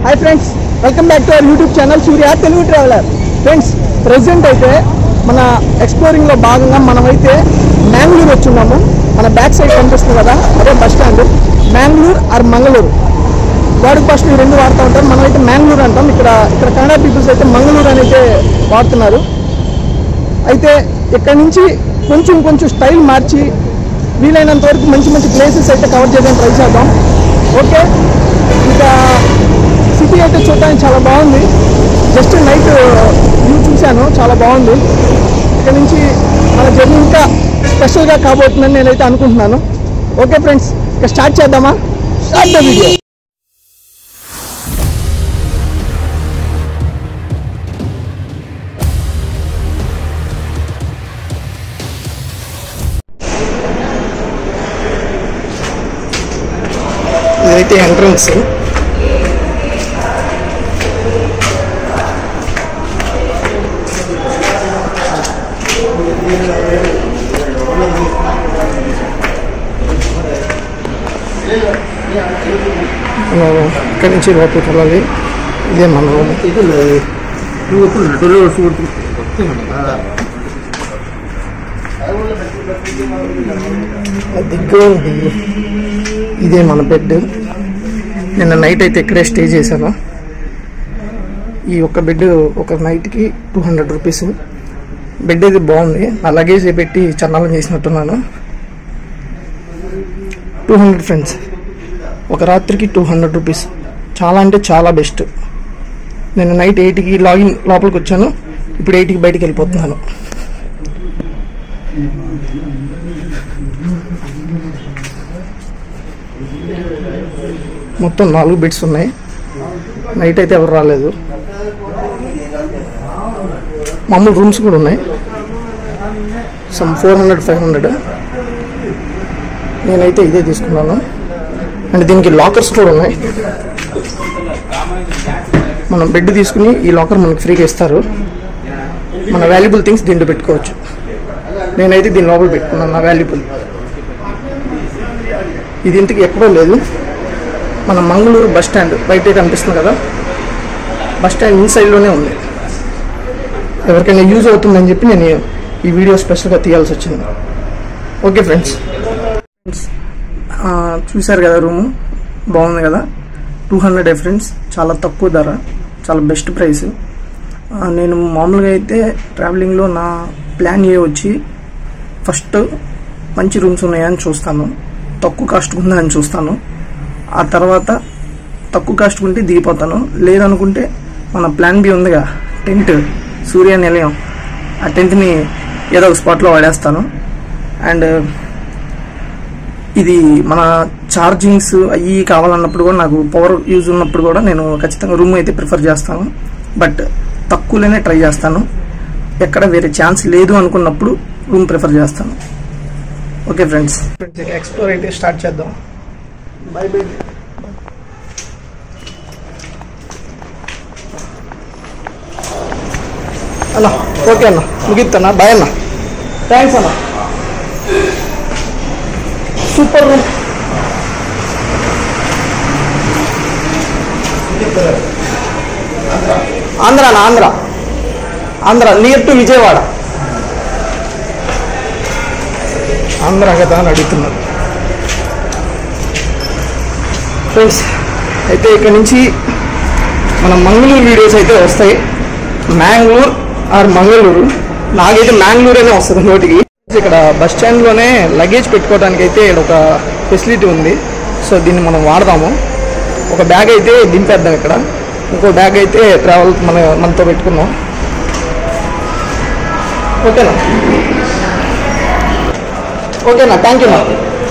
Hi friends welcome back to our YouTube channel Surya Telugu traveller friends present అయితే మన ఎక్స్ప్లోరింగ్లో భాగంగా మనమైతే మ్యాంగ్లూర్ వచ్చున్నాము మన బ్యాక్ సైడ్ కనిపిస్తుంది కదా అదే bus stand Mangalore or Mangaluru వాడికి ఫస్ట్ ఈ రెండు వాడుతూ ఉంటారు మనమైతే మ్యాంగ్లూర్ అంటాం ఇక్కడ ఇక్కడ కన్నడ పీపుల్స్ అయితే మంగళూరు అని అయితే వాడుతున్నారు అయితే ఇక్కడ నుంచి కొంచెం కొంచెం స్టైల్ మార్చి వీలైనంత వరకు మంచి మంచి ప్లేసెస్ అయితే కవర్ చేయడానికి ట్రై చేద్దాం ఓకే ఇంకా సిటీ అయితే చూడడానికి చాలా బాగుంది జస్ట్ నైట్ వ్యూ చూశాను చాలా బాగుంది ఇక్కడ నుంచి మన జర్నీ ఇంకా స్పెషల్గా కాబోతుందని నేనైతే అనుకుంటున్నాను ఓకే ఫ్రెండ్స్ ఇక స్టార్ట్ చేద్దామా స్టార్ట్ ద వీడియో ఇదైతే ఎంట్రన్స్ మనం ఇక్కడి నుంచి లోపలికి వెళ్ళాలి ఇదే మన రూమ్ దిగ్గు ఉంది ఇదే మన బెడ్ నిన్న నైట్ అయితే ఇక్కడే స్టే చేశాను ఈ ఒక్క బెడ్ ఒక నైట్కి టూ హండ్రెడ్ రూపీస్ బెడ్ అయితే బాగుంది నా లగేజ్ పెట్టి చన్నాలం చేసినట్టున్నాను టూ హండ్రెడ్ ఫ్రెండ్స్ ఒక రాత్రికి టూ హండ్రెడ్ రూపీస్ చాలా అంటే చాలా బెస్ట్ నేను నైట్ ఎయిట్కి లాగిన్ లోపలికి వచ్చాను ఇప్పుడు ఎయిట్కి బయటికి వెళ్ళిపోతున్నాను మొత్తం నాలుగు బెడ్స్ ఉన్నాయి నైట్ అయితే ఎవరు రాలేదు మామూలు రూమ్స్ కూడా ఉన్నాయి some four hundred five hundred నేనైతే ఇదే తీసుకున్నాను అండ్ దీనికి లాకర్స్ కూడా ఉన్నాయి మనం బెడ్ తీసుకుని ఈ లాకర్ మనకి ఫ్రీగా ఇస్తారు మన వాల్యుబుల్ థింగ్స్ దీంట్లో పెట్టుకోవచ్చు నేనైతే దీని లోపల పెట్టుకున్నాను నా వాల్యుబుల్ ఇది ఇంతకు ఎక్కడో లేదు మన మంగళూరు బస్ స్టాండ్ బయటే కనిపిస్తుంది కదా బస్ స్టాండ్ ఇన్సైడ్లోనే ఉంది ఎవరికైనా యూజ్ అవుతుందని చెప్పి నేను ఈ వీడియో స్పెషల్గా తీయాల్సి వచ్చింది ఓకే ఫ్రెండ్స్ చూశారు కదా రూము బాగుంది కదా టూ హండ్రెడ్ ఫ్రెండ్స్ చాలా తక్కువ ధర చాలా బెస్ట్ ప్రైస్ నేను మామూలుగా అయితే ట్రావెలింగ్లో నా ప్లాన్ ఏ వచ్చి ఫస్ట్ మంచి రూమ్స్ ఉన్నాయని చూస్తాను తక్కువ కాస్ట్ ఉందా అని చూస్తాను ఆ తర్వాత తక్కువ కాస్ట్ ఉంటే దిగిపోతాను లేదనుకుంటే మన ప్లాన్ బి ఉందిగా టెంట్ సూర్య నిలయం ఆ టెంట్ని ఏదో ఒక స్పాట్లో వాడేస్తాను అండ్ ఇది మన ఛార్జింగ్స్ అవి కావాలన్నప్పుడు కూడా నాకు పవర్ యూజ్ ఉన్నప్పుడు కూడా నేను ఖచ్చితంగా రూమ్ అయితే ప్రిఫర్ చేస్తాను బట్ తక్కువలోనే ట్రై చేస్తాను ఎక్కడ వేరే ఛాన్స్ లేదు అనుకున్నప్పుడు రూమ్ ప్రిఫర్ చేస్తాను ఓకే ఫ్రెండ్స్ ఎక్స్ప్లోర్ అయితే స్టార్ట్ చేద్దాం బై బై అన్న ఓకే అన్న ముగిస్తానా బాయ్ అన్న థ్యాంక్స్ అన్న సూపర్ రూమ్ ఆంధ్ర అన్న ఆంధ్ర ఆంధ్ర నియర్ టు విజయవాడ ఆంధ్ర కదా అని అడుగుతున్నారు ఫ్రెండ్స్ అయితే ఇక్కడ నుంచి మన మంగళూరు వీడియోస్ అయితే వస్తాయి మ్యాంగ్లూర్ ఆర్ మంగళూరు నాకైతే మ్యాంగ్లూర్ అనే వస్తుంది నోటికి ఇక్కడ బస్ స్టాండ్లోనే లగేజ్ పెట్టుకోవడానికి అయితే ఇక్కడ ఒక ఫెసిలిటీ ఉంది సో దీన్ని మనం వాడదాము ఒక బ్యాగ్ అయితే దింపేద్దాం ఇక్కడ ఇంకో బ్యాగ్ అయితే ట్రావెల్ మన మనతో పెట్టుకుందాం ఓకేనా ఓకేనా థ్యాంక్ యూ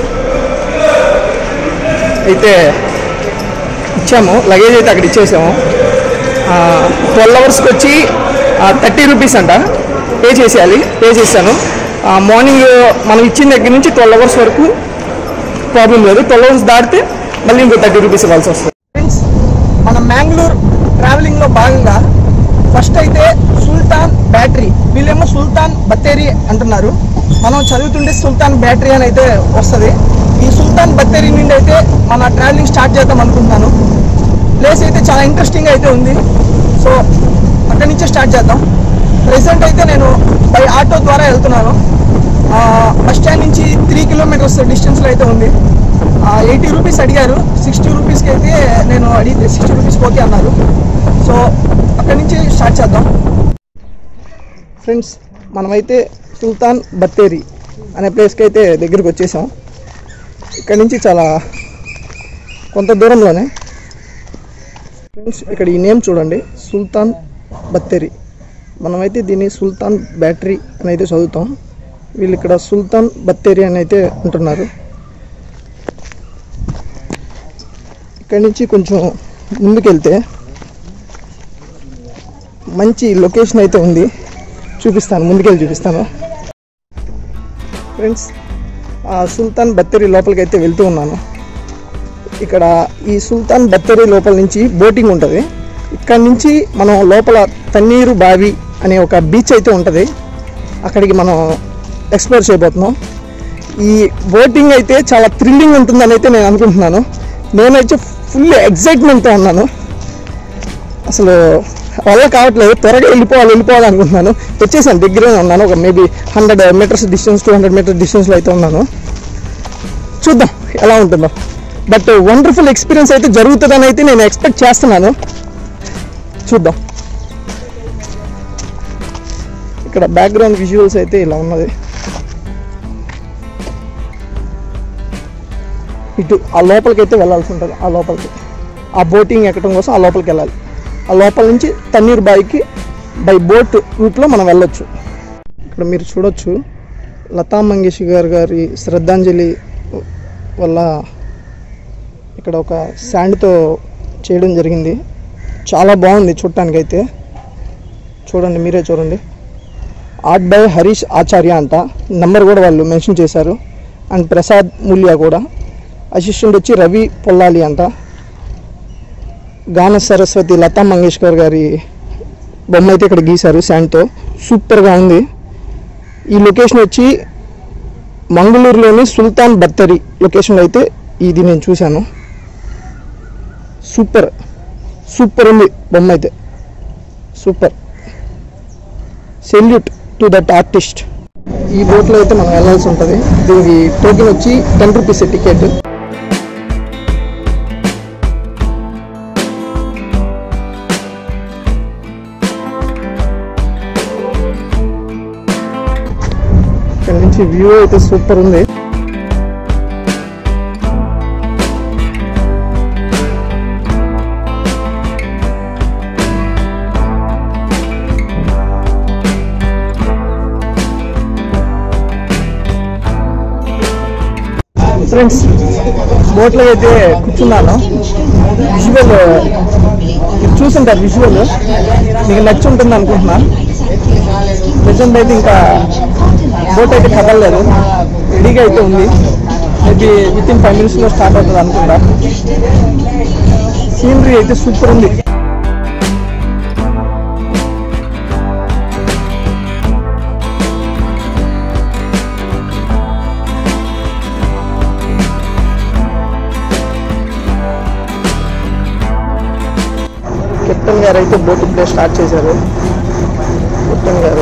అయితే ఇచ్చాము లగేజ్ అయితే అక్కడ ఇచ్చేసాము ట్వెల్వ్ అవర్స్కి వచ్చి థర్టీ రూపీస్ అంట పే చేసేయాలి పే చేశాను మార్నింగ్ మనం ఇచ్చిన దగ్గర నుంచి ట్వెల్వ్ అవర్స్ వరకు ప్రాబ్లం లేదు ట్వెల్వ్ అవర్స్ దాటితే మళ్ళీ ఇంకో థర్టీ రూపీస్ ఇవ్వాల్సి వస్తుంది ఫ్రెండ్స్ మన మ్యాంగ్లూర్ ట్రావెలింగ్లో భాగంగా ఫస్ట్ అయితే సుల్తాన్ బ్యాటరీ వీళ్ళేమో సుల్తాన్ బత్తేరి అంటున్నారు మనం చదువుతుంటే సుల్తాన్ బ్యాటరీ అని అయితే వస్తుంది ఈ సుల్తాన్ బత్తేరి నుండి అయితే మన ట్రావెలింగ్ స్టార్ట్ చేద్దాం అనుకుంటున్నాను ప్లేస్ అయితే చాలా ఇంట్రెస్టింగ్ అయితే ఉంది సో అక్కడి నుంచే స్టార్ట్ చేద్దాం ప్రెసెంట్ అయితే నేను బై ఆటో ద్వారా వెళ్తున్నాను ఆ, బస్ స్టాండ్ నుంచి త్రీ కిలోమీటర్స్ డిస్టెన్స్లో అయితే ఉంది ఎయిటీ రూపీస్ అడిగారు సిక్స్టీ రూపీస్కి అయితే నేను అడిగితే సిక్స్టీ రూపీస్కి ఓకే అన్నారు సో అక్కడి నుంచి స్టార్ట్ చేద్దాం ఫ్రెండ్స్ మనమైతే సుల్తాన్ బత్తేరి అనే ప్లేస్కి అయితే దగ్గరికి వచ్చేసాం ఇక్కడ నుంచి చాలా కొంత దూరంలోనే ఫ్రెండ్స్ ఇక్కడ ఈ నేమ్ చూడండి సుల్తాన్ బత్తేరి మనమైతే దీన్ని సుల్తాన్ బ్యాటరీ అని అయితే చదువుతాం వీళ్ళు ఇక్కడ సుల్తాన్ బత్తేరి అని అయితే ఉంటున్నారు ఇక్కడి నుంచి కొంచెం ముందుకెళ్తే మంచి లొకేషన్ అయితే ఉంది చూపిస్తాను ముందుకెళ్ళి చూపిస్తాను ఫ్రెండ్స్ ఆ సుల్తాన్ బత్తేరి లోపలికి అయితే వెళ్తూ ఉన్నాను ఇక్కడ ఈ సుల్తాన్ బత్తేరి లోపల నుంచి బోటింగ్ ఉంటుంది ఇక్కడ నుంచి మనం లోపల తన్నీరు బావి అనే ఒక బీచ్ అయితే ఉంటుంది అక్కడికి మనం ఎక్స్ప్లోర్ చేయబోతున్నాం ఈ బోటింగ్ అయితే చాలా థ్రిల్లింగ్ ఉంటుందని అయితే నేను అనుకుంటున్నాను నేనైతే ఫుల్ ఎగ్జైట్మెంట్తో ఉన్నాను అసలు వల్ల కావట్లేదు త్వరగా వెళ్ళిపోవాలి వెళ్ళిపోవాలి అనుకుంటున్నాను వచ్చేసాను దగ్గరనే ఉన్నాను ఒక maybe hundred metres distance two hundred metres డిస్టెన్స్లో అయితే ఉన్నాను చూద్దాం ఎలా ఉంటుందో బట్ వండర్ఫుల్ ఎక్స్పీరియన్స్ అయితే జరుగుతుందని అయితే నేను ఎక్స్పెక్ట్ చేస్తున్నాను చూద్దాం ఇక్కడ బ్యాక్గ్రౌండ్ విజువల్స్ అయితే ఇలా ఉన్నది ఇటు ఆ లోపలికి అయితే వెళ్ళాల్సి ఉంటుంది ఆ లోపలికి ఆ బోటింగ్ ఎక్కడం కోసం ఆ లోపలికి వెళ్ళాలి ఆ లోపల నుంచి తన్నీర్ బాయికి బై బోట్ రూట్లో మనం వెళ్ళొచ్చు ఇక్కడ మీరు చూడొచ్చు లతా మంగేష్కర్ గారి శ్రద్ధాంజలి వల్ల ఇక్కడ ఒక శాండ్తో చేయడం జరిగింది చాలా బాగుంది చూడటానికైతే చూడండి మీరే చూడండి ఆర్ట్ బై హరీష్ ఆచార్య అంట నెంబర్ కూడా వాళ్ళు మెన్షన్ చేశారు అండ్ ప్రసాద్ మూల్యా కూడా అసిస్టెంట్ వచ్చి రవి పొల్లాలి అంట గాన సరస్వతి లతా మంగేష్కర్ గారి బొమ్మ అయితే ఇక్కడ గీశారు శాండ్తో సూపర్గా ఉంది ఈ లొకేషన్ వచ్చి మంగళూరులోని సుల్తాన్ బత్తరి లొకేషన్లో అయితే ఇది నేను చూశాను సూపర్ సూపర్ ఉంది బొమ్మ అయితే super salute to that artist ఈ బోట్లో అయితే మనం వెళ్ళాల్సి ఉంటుంది దీనికి టోకెన్ వచ్చి టెన్ రూపీస్ టికెట్ ఇక్కడ నుంచి వ్యూ అయితే సూపర్ ఉంది ఫ్రెండ్స్ బోట్లో అయితే కూర్చున్నాను విజువల్ మీరు చూసుంటారు విజువల్ మీకు నచ్చి ఉంటుంది అనుకుంటున్నా ప్రజెంట్ అయితే ఇంకా బోట్ అయితే కదలలేదు రెడీగా అయితే ఉంది మేబీ విత్ ఇన్ ఫైవ్ మినిట్స్లో స్టార్ట్ అవుతుంది అనుకుంటా సీనరీ అయితే సూపర్ ఉంది కెప్టెన్ గారు అయితే బోట్ ఇప్పుడే స్టార్ట్ చేశారు కెప్టెన్ గారు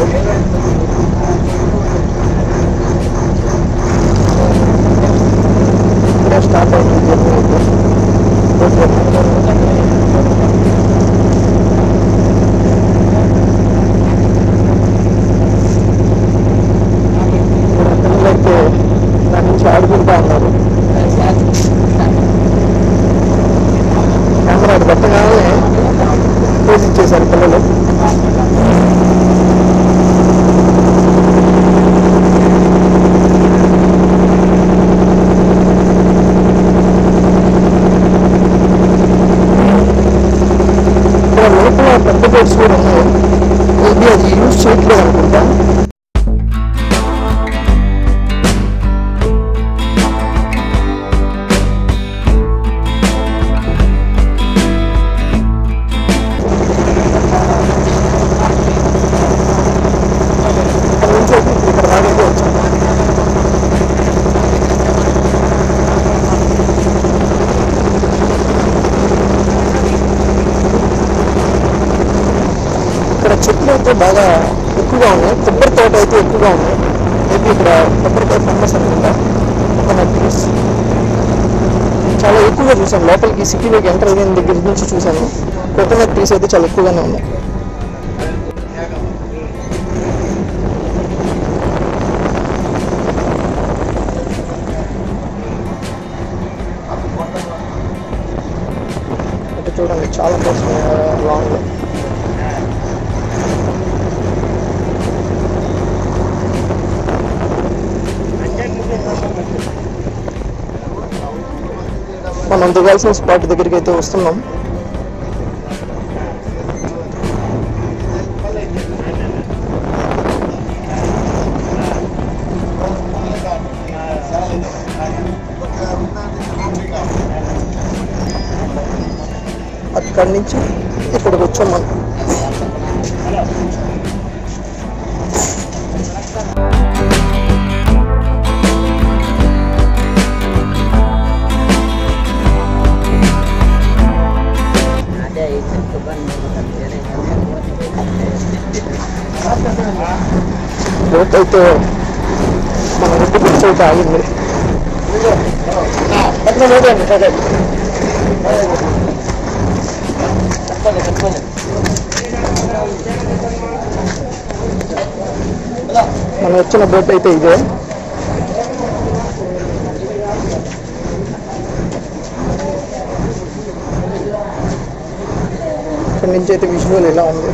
ఇప్పుడే స్టార్ట్ అవుతుంది జర్నీ అయితే. Boat journey. ఇక్కడ పిల్లలు అయితే దాని నుంచి ఆడుకుంటా ఉన్నారు కెమెరా అటు పెట్టగానే పోజ్ ఇచ్చేశారు పిల్లలు ఇక్కడ లోపల పెద్ద బోట్స్ కూడా ఉన్నాయి మేబీ అది యూజ్ చేయట్లేదు అనుకుంటా ఇక్కడ నుంచి అయితే ఇక్కడ దాకా వచ్చాం చెట్లు అయితే బాగా ఎక్కువగా ఉన్నాయి కొబ్బరి తోట అయితే ఎక్కువగా ఉంది మేబీ ఇక్కడ కొబ్బరికాయ ఫేమస్ అనుకుంటా కోకోనట్ ట్రీస్ చాలా ఎక్కువగా చూసాను లోపలికి సిటీలోకి ఎంటర్ అయిన దగ్గర నుంచి చూశాను కోకోనట్ ట్రీస్ అయితే చాలా ఎక్కువగానే ఉన్నాయి అంటే చూడండి చాలా కోసం లాంగ్ మనం దిగాల్సిన స్పాట్ దగ్గరికి అయితే వస్తున్నాం అక్కడి నుంచి ఇక్కడికి వచ్చాం మనం బోట్ అయితే మన రెడ్డి బీచ్ అయితే ఆగింది మనం వచ్చిన బోట్ అయితే ఇదే ఇక్కడి నుంచి అయితే విజువల్ ఎలా ఉంది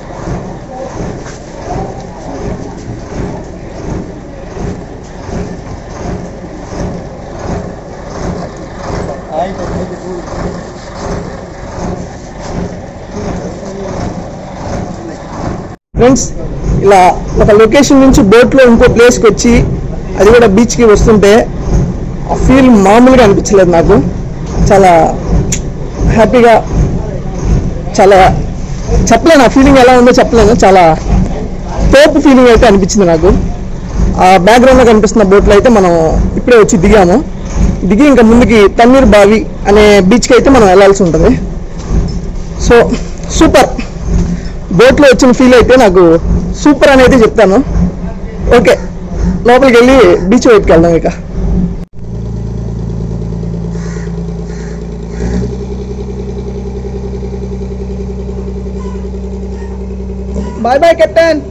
ఫ్రెండ్స్ ఇలా ఒక లొకేషన్ నుంచి బోట్లో ఇంకో ప్లేస్కి వచ్చి అది కూడా బీచ్కి వస్తుంటే ఆ ఫీల్ మామూలుగా అనిపించలేదు నాకు చాలా హ్యాపీగా చాలా చెప్పలేను ఆ ఫీలింగ్ ఎలా ఉందో చెప్పలేను చాలా తోపు ఫీలింగ్ అయితే అనిపించింది నాకు ఆ బ్యాక్గ్రౌండ్లో కనిపిస్తున్న బోట్లో అయితే మనం ఇప్పుడే వచ్చి దిగాము దిగి ఇంకా ముందుకి తన్నీర్ బావి అనే బీచ్కి అయితే మనం వెళ్ళాల్సి ఉంటుంది సో సూపర్ బోట్లో వచ్చిన ఫీల్ అయితే నాకు సూపర్ అని అయితే చెప్తాను ఓకే లోపలికి వెళ్ళి బీచ్ వైపుకి వెళ్దాం ఇక బాయ్ బాయ్ కెప్టెన్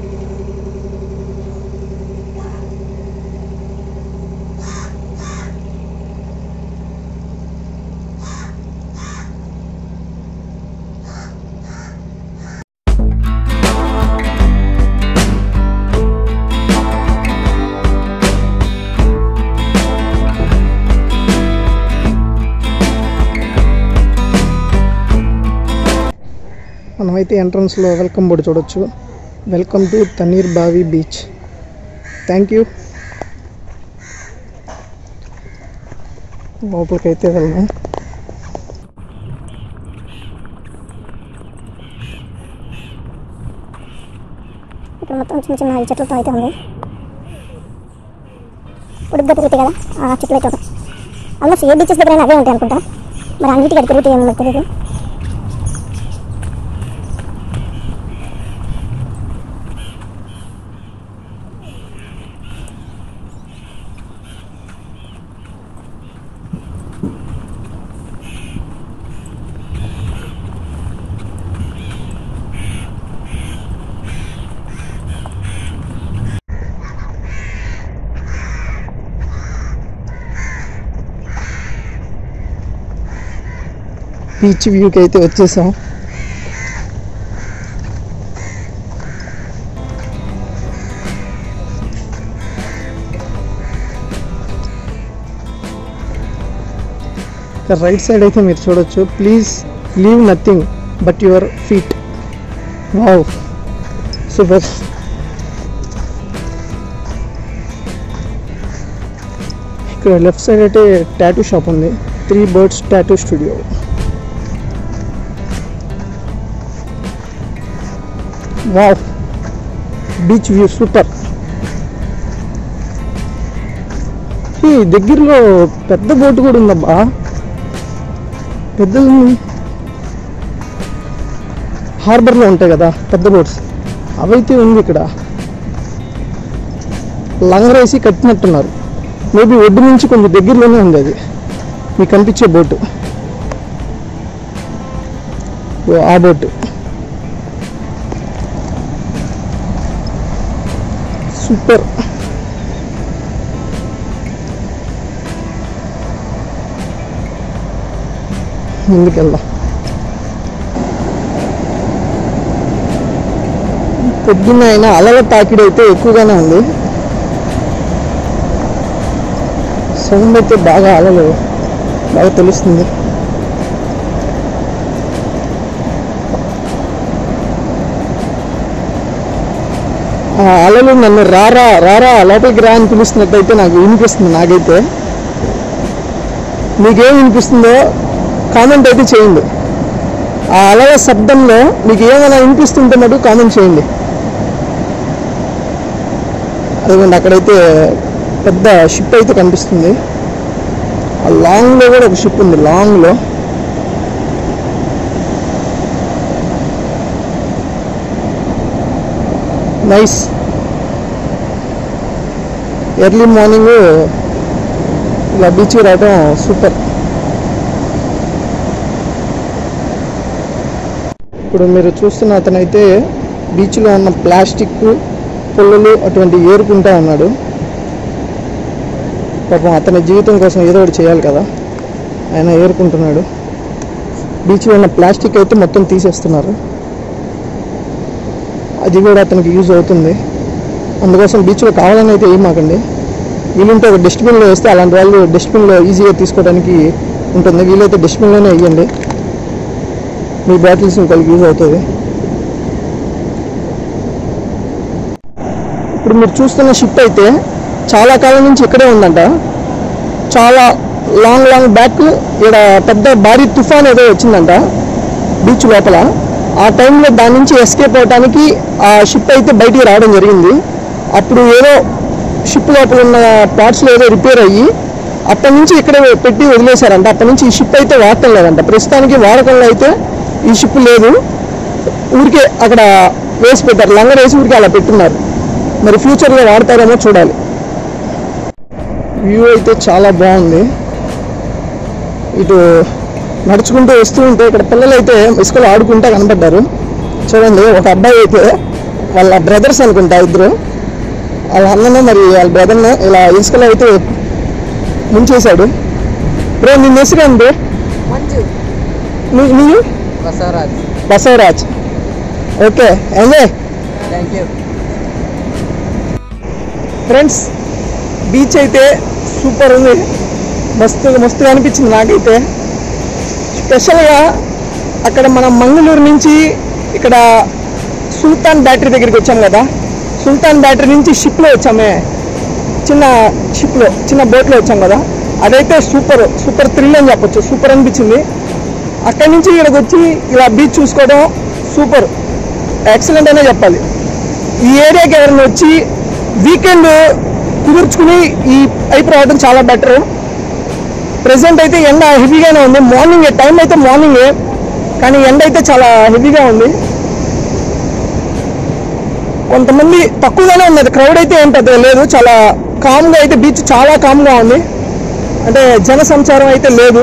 మనమైతే ఎంట్రన్స్లో వెల్కమ్ బోర్డు చూడొచ్చు welcome to Tannir Bhavi beach thank you లోపలికైతే వెళ్దాం ఇక్కడ మొత్తం చిన్న చిన్న ఈ చెట్లతో అయితే ఉంది ఉడుగ్గా తిరుగుతాయి కదా ఆ చెట్లు అయితే ఉంటాయి ఆల్మోస్ట్ ఏ బీచెస్ దగ్గర అవే ఉంటాయి అనుకుంటా మరి అన్నిటికీ అది తిరుగుతాయి ఏమో నాకు తెలియదు బీచ్ వ్యూకి అయితే వచ్చేసాం రైట్ సైడ్ అయితే మీరు చూడొచ్చు please leave nothing but your feet wow super ఇక్కడ లెఫ్ట్ సైడ్ అయితే టాటూ షాప్ ఉంది three birds tattoo studio wow beach view super ఈ దగ్గరలో పెద్ద బోటు కూడా ఉందబ్బా పెద్దది హార్బర్లో ఉంటాయి కదా పెద్ద బోట్స్ అవైతే ఉంది ఇక్కడ లంగరేసి కట్టినట్టున్నారు మేబీ ఒడ్డు నుంచి కొంచెం దగ్గరలోనే ఉంది అది మీకు కనిపించే బోటు ఓ ఆ బోటు సూపర్ ముందుకెళ్దాం పొద్దున్న అయినా అలల తాకిడి అయితే ఎక్కువగానే ఉంది సౌండ్ అయితే బాగా అలలు బాగా తెలుస్తుంది ఆ అలలు నన్ను రారా రారా లోపలికి రా అని పిలుస్తున్నట్టయితే నాకు వినిపిస్తుంది నాకైతే మీకేం వినిపిస్తుందో కామెంట్ అయితే చేయండి ఆ అలల శబ్దంలో మీకు ఏమైనా వినిపిస్తుంటే మటుకు కామెంట్ చేయండి అదిగోండి అక్కడైతే పెద్ద షిప్ అయితే కనిపిస్తుంది ఆ లాంగ్లో కూడా ఒక షిప్ ఉంది లాంగ్లో నైస్ ఎర్లీ మార్నింగ్ ఇలా బీచ్ రావడం సూపర్ ఇప్పుడు మీరు చూస్తున్న అతనైతే బీచ్లో ఉన్న ప్లాస్టిక్ పుల్లలు అటువంటి ఏరుకుంటా ఉన్నాడు పాపం అతని జీవితం కోసం ఏదో ఒకటి చేయాలి కదా ఆయన ఏరుకుంటున్నాడు బీచ్లో ఉన్న ప్లాస్టిక్ అయితే మొత్తం తీసేస్తున్నారు అది కూడా అతనికి యూజ్ అవుతుంది అందుకోసం బీచ్లో కావాలని అయితే ఏమాకండి వీలుంటే ఒక డస్ట్బిన్లో వేస్తే అలాంటి వాళ్ళు డస్ట్బిన్లో ఈజీగా తీసుకోవడానికి ఉంటుంది వీలైతే డస్ట్బిన్లోనే వేయండి మీ బాటిల్స్ ఇంకొకరికి యూజ్ అవుతుంది ఇప్పుడు మీరు చూస్తున్న షిప్ అయితే చాలా కాలం నుంచి ఇక్కడే ఉందంట చాలా లాంగ్ లాంగ్ బ్యాక్ ఇక్కడ పెద్ద భారీ తుఫాన్ ఏదో వచ్చిందంట బీచ్ లోపల ఆ టైంలో దాని నుంచి ఎస్కేప్ అవడానికి ఆ షిప్ అయితే బయటికి రావడం జరిగింది అప్పుడు ఏదో షిప్ లోపల ఉన్న పార్ట్స్లో ఏదో రిపేర్ అయ్యి అప్పటి నుంచి ఇక్కడ పెట్టి వదిలేశారంట అప్పటి నుంచి ఈ షిప్ అయితే వాడటం లేదంట ప్రస్తుతానికి వాడకంలో అయితే ఈ షిప్ లేదు ఊరికే అక్కడ వేసి పెట్టారు లంగర్ వేసి ఊరికే అలా పెట్టున్నారు మరి ఫ్యూచర్లో వాడతారేమో చూడాలి వ్యూ అయితే చాలా బాగుంది ఇటు నడుచుకుంటూ వస్తూ ఉంటే ఇక్కడ పిల్లలు అయితే ఇసుకలో ఆడుకుంటా కనపడ్డారు చూడండి ఒక అబ్బాయి అయితే వాళ్ళ బ్రదర్స్ అనుకుంటా ఇద్దరు వాళ్ళ అన్నను మరి వాళ్ళ బ్రదర్ను ఇలా ఇసుకలో అయితే ముంచేశాడు బ్రో నీ మెస్గా బ్రో మంజు నీ నీ Basavaraj Basavaraj okay enjoy thank you friends beach అయితే సూపర్ ఉంది మస్తు మస్తుగా అనిపించింది నాకైతే స్పెషల్గా అక్కడ మనం మంగళూరు నుంచి ఇక్కడ సుల్తాన్ బ్యాటరీ దగ్గరికి వచ్చాం కదా సుల్తాన్ బ్యాటరీ నుంచి షిప్లో వచ్చామే చిన్న షిప్లో చిన్న బోట్లో వచ్చాం కదా అదైతే సూపర్ సూపర్ థ్రిల్ అని చెప్పొచ్చు సూపర్ అనిపించింది అక్కడి నుంచి ఇక్కడికి వచ్చి ఇలా బీచ్ చూసుకోవడం సూపర్ ఎక్సలెంట్ అనే చెప్పాలి ఈ ఏరియాకి ఎవరైనా వచ్చి వీకెండ్ కుదుర్చుకుని ఈ పైపు రావడం చాలా బెటర్ ప్రెసెంట్ అయితే ఎండ హెవీగానే ఉంది మార్నింగ్ టైం అయితే మార్నింగే కానీ ఎండ అయితే చాలా హెవీగా ఉంది కొంతమంది తక్కువగానే ఉన్నది క్రౌడ్ అయితే ఏం పెద్దగా లేదు చాలా కామ్గా అయితే బీచ్ చాలా కామ్గా ఉంది అంటే జన సంచారం అయితే లేదు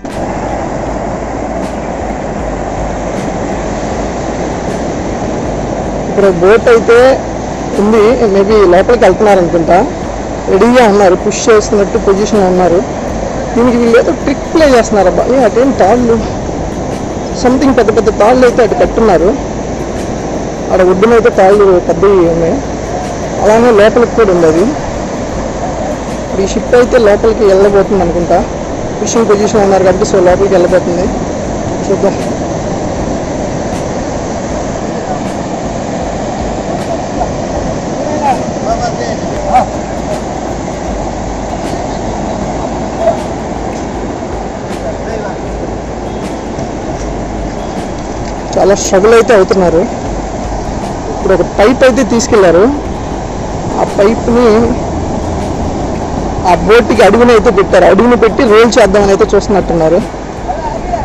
ఇక్కడ బోట్ అయితే ఉంది మేబీ లోపలికి వెళ్తున్నారు అనుకుంటా రెడీగా ఉన్నారు పుష్ చేస్తున్నట్టు పొజిషన్లో ఉన్నారు దీనికి వీళ్ళు ఏదో ట్రిక్ ప్లే చేస్తున్నారు అబ్బా ఏ అటేం తాళ్ళు సంథింగ్ పెద్ద పెద్ద తాళ్ళు అయితే అటు కట్టున్నారు అక్కడ ఒడ్డున అయితే తాళ్ళు పెద్దవి ఉన్నాయి అలానే లోపలికి కూడా ఉంది అది ఇప్పుడు ఈ షిప్ అయితే లోపలికి వెళ్ళబోతుంది అనుకుంటా ఫిషింగ్ పొజిషన్ ఉన్నారు కాబట్టి సో లోపలికి వెళ్ళబోతుంది చూద్దాం చాలా స్ట్రగుల్ అయితే అవుతున్నారు ఇప్పుడు ఒక పైప్ అయితే తీసుకెళ్లారు ఆ పైప్ని ఆ బోట్కి అడుగుని అయితే పెట్టారు అడుగుని పెట్టి రోల్ చేద్దామని అయితే చూస్తున్నట్టున్నారు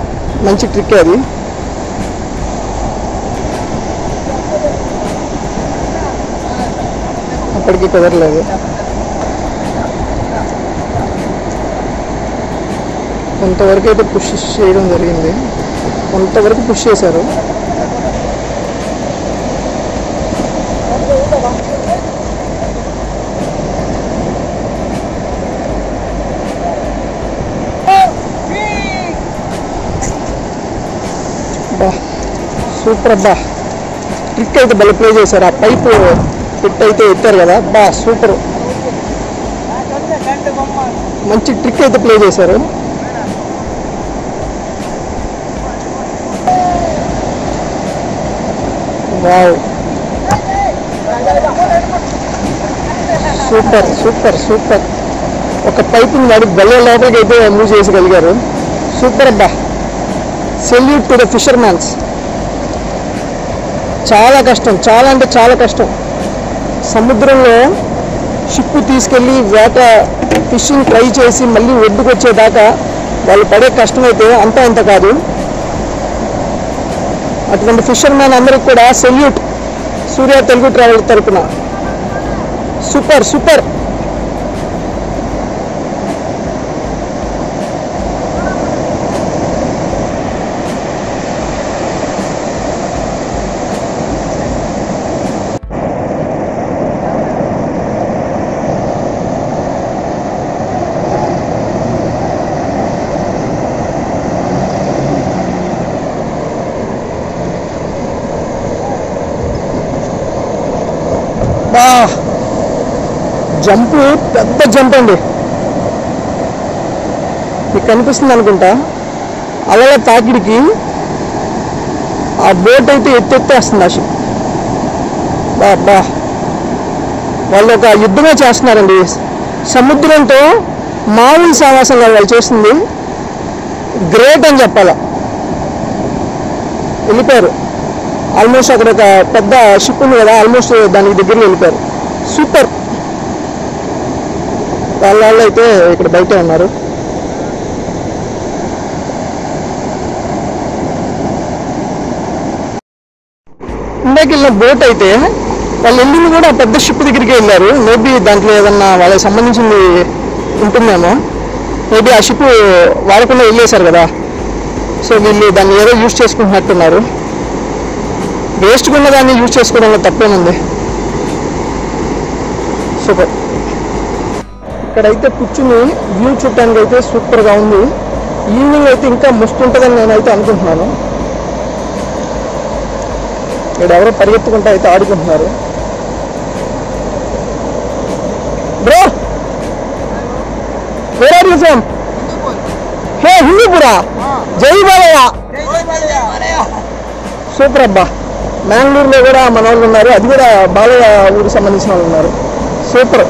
మంచి ట్రిక్ అది ఇప్పటికీ కుదరలేదు కొంతవరకు అయితే పుష్ చేయడం జరిగింది కొంతవరకు పుష్ చేశారు బా సూపర్ అబ్బా ట్రిక్ అయితే భలే ప్లే చేశారు ఆ పైపు పిట్ అయితే ఎత్తారు కదా బా సూపర్ మంచి ట్రిక్ అయితే ప్లే చేశారు వావ్ సూపర్ సూపర్ సూపర్ ఒక పైపుని వాడి బల్ల లోపలికి అయితే మూవ్ చేసగలిగారు సూపర్ అబ్బా salute to the fisher mans చాలా కష్టం చాలా అంటే చాలా కష్టం సముద్రంలో షిప్ తీసుకెళ్ళి వేట ఫిషింగ్ ట్రై చేసి మళ్ళీ ఒడ్డుకు వచ్చేదాకా వాళ్ళు పడే కష్టం అయితే అంతా ఇంత కాదు అటువంటి ఫిషర్ మ్యాన్ అందరికి కూడా సెల్యూట్ సూర్య తెలుగు ట్రావెల్ తరపున సూపర్ సూపర్ బా జంప్ పెద్ద జంప్ అండి మీకు కనిపిస్తుంది అనుకుంటా అలల తాకిడికి ఆ బోట్ అయితే ఎత్తెత్తేస్తుంది ఆ షిప్ బా బా వాళ్ళు ఒక యుద్ధమే చేస్తున్నారండి సముద్రంతో మామూలు సావాసంగా వాళ్ళు చేస్తుంది గ్రేట్ అని చెప్పాల వెళ్ళిపోయారు ఆల్మోస్ట్ అక్కడ ఒక పెద్ద షిప్ ఉంది కదా ఆల్మోస్ట్ దానికి దగ్గరికి వెళ్ళిపోయారు సూపర్ వాళ్ళ వాళ్ళు అయితే ఇక్కడ బయటే ఉన్నారు ఇందాక వెళ్ళిన బోట్ అయితే వాళ్ళు వెళ్ళింది కూడా ఆ పెద్ద షిప్ దగ్గరికి వెళ్ళారు మేబీ దాంట్లో ఏదన్నా వాళ్ళకి సంబంధించింది ఉంటుందేమో మేబీ ఆ షిప్ వాడకుండా వెళ్ళేశారు కదా సో వీళ్ళు దాన్ని ఏదో యూజ్ చేసుకుంటున్నట్టున్నారు వేస్ట్గా ఉన్న దాన్ని యూజ్ చేసుకోవడంలో తప్పేముంది సూపర్ ఇక్కడైతే కూర్చుని వ్యూ చూడటానికి అయితే సూపర్గా ఉంది ఈవినింగ్ అయితే ఇంకా మస్తు ఉంటుందని నేనైతే అనుకుంటున్నాను ఇక్కడ ఎవరో పరిగెత్తుకుంటూ అయితే ఆడుకుంటున్నారు bro where are you from hey హిందీపురా జై బాలయ్య సూపర్ అబ్బా మ్యాంగ్లూరులో కూడా మన వాళ్ళు ఉన్నారు అది కూడా బాలయ్య ఊరికి సంబంధించిన వాళ్ళు ఉన్నారు సూపర్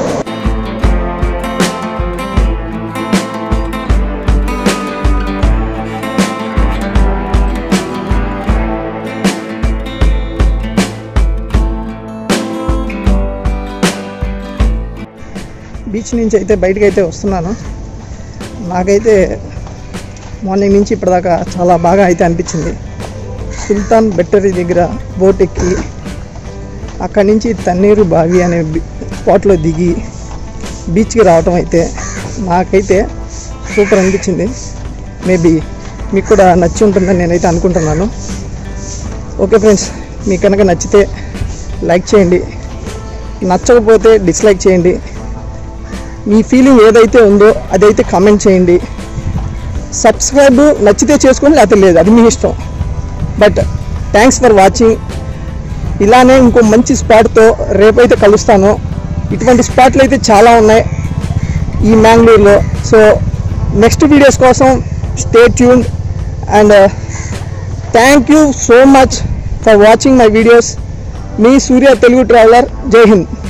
బీచ్ నుంచి అయితే బయటకు అయితే వస్తున్నాను నాకైతే మార్నింగ్ నుంచి ఇప్పటిదాకా చాలా బాగా అయితే అనిపించింది సుల్తాన్ బెట్టరీ దగ్గర బోట్ ఎక్కి అక్కడి నుంచి తన్నీరు బావి అనే బి- స్పాట్లో దిగి బీచ్కి రావటం అయితే నాకైతే సూపర్ అనిపించింది మేబీ మీకు కూడా నచ్చి ఉంటుందని నేనైతే అనుకుంటున్నాను ఓకే ఫ్రెండ్స్ మీకు కనుక నచ్చితే లైక్ చేయండి నచ్చకపోతే డిస్లైక్ చేయండి మీ ఫీలింగ్ ఏదైతే ఉందో అదైతే కామెంట్ చేయండి సబ్స్క్రైబ్ నచ్చితే చేసుకోండి లేకపోతే లేదు అది మీ ఇష్టం బట్ థ్యాంక్స్ ఫర్ వాచింగ్ ఇలానే ఇంకో మంచి స్పాట్తో రేపైతే కలుస్తాను ఇటువంటి స్పాట్లు అయితే చాలా ఉన్నాయి ఈ మ్యాంగ్లూర్లో సో నెక్స్ట్ వీడియోస్ కోసం stay tune and thank you so much for watching my videos మీ సూర్య తెలుగు ట్రావెలర్ జై హింద్